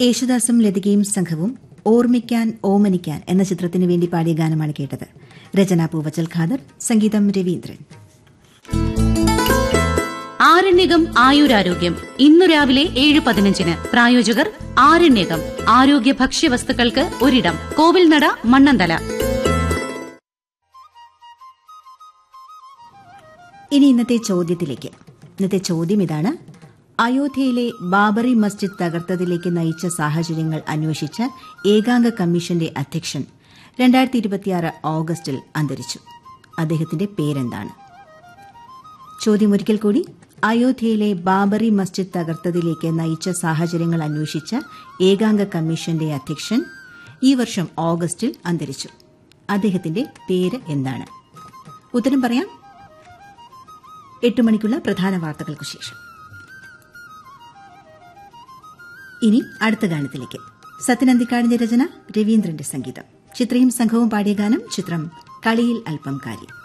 യേശുദാസും ലതികയും സംഘവും ഓർമ്മിക്കാൻ ഓമനിക്കാൻ എന്ന ചിത്രത്തിനു വേണ്ടി പാടിയ ഗാനമാണ് കേട്ടത് രചന പൂവച്ചൽ ഖാദർ സംഗീതം രവീന്ദ്രൻ ആരണ്യകം ആയുരാരോഗ്യം ഇന്നു രാവിലെ ഏഴ് പതിനഞ്ചിന് പ്രായോജകർ ആരണ്യകം ആരോഗ്യ ഭക്ഷ്യവസ്തുക്കൾക്ക് ഒരിടം കോവിൽനട മണ്ണന്തല ഇനി ഇന്നത്തെ ചോദ്യത്തിലേക്ക് ഇന്നത്തെ ചോദ്യം ഇതാണ് അയോധ്യയിലെ ബാബറി മസ്ജിദ് തകർത്തതിലേക്ക് നയിച്ച സാഹചര്യങ്ങൾ അന്വേഷിച്ച ഏകാംഗ കമ്മീഷന്റെ അധ്യക്ഷൻ രണ്ടായിരത്തി ഇരുപത്തിയാറ് ഓഗസ്റ്റിൽ അന്തരിച്ചു അദ്ദേഹത്തിന്റെ പേരെന്താണ് ചോദ്യം ഒരിക്കൽ കൂടി അയോധ്യയിലെ ബാബറി മസ്ജിദ് തകർത്തതിലേക്ക് നയിച്ച സാഹചര്യങ്ങൾ അന്വേഷിച്ച ഏകാംഗ കമ്മീഷന്റെ അധ്യക്ഷൻ ഈ വർഷം ഓഗസ്റ്റിൽ അന്തരിച്ചു അദ്ദേഹത്തിന്റെ പേര് എന്താണ് ഉത്തരം പറയാം എട്ട് മണിക്കുള്ള പ്രധാന വാർത്തകൾക്കു ശേഷം ഇനി അടുത്ത ഗാനത്തിലേക്ക് സത്യനന്ദിക്കാടിന്റെ രചന രവീന്ദ്രന്റെ സംഗീതം ചിത്രയും സംഘവും പാടിയ ഗാനം ചിത്രം കളിയിൽ അല്പം കാര്യം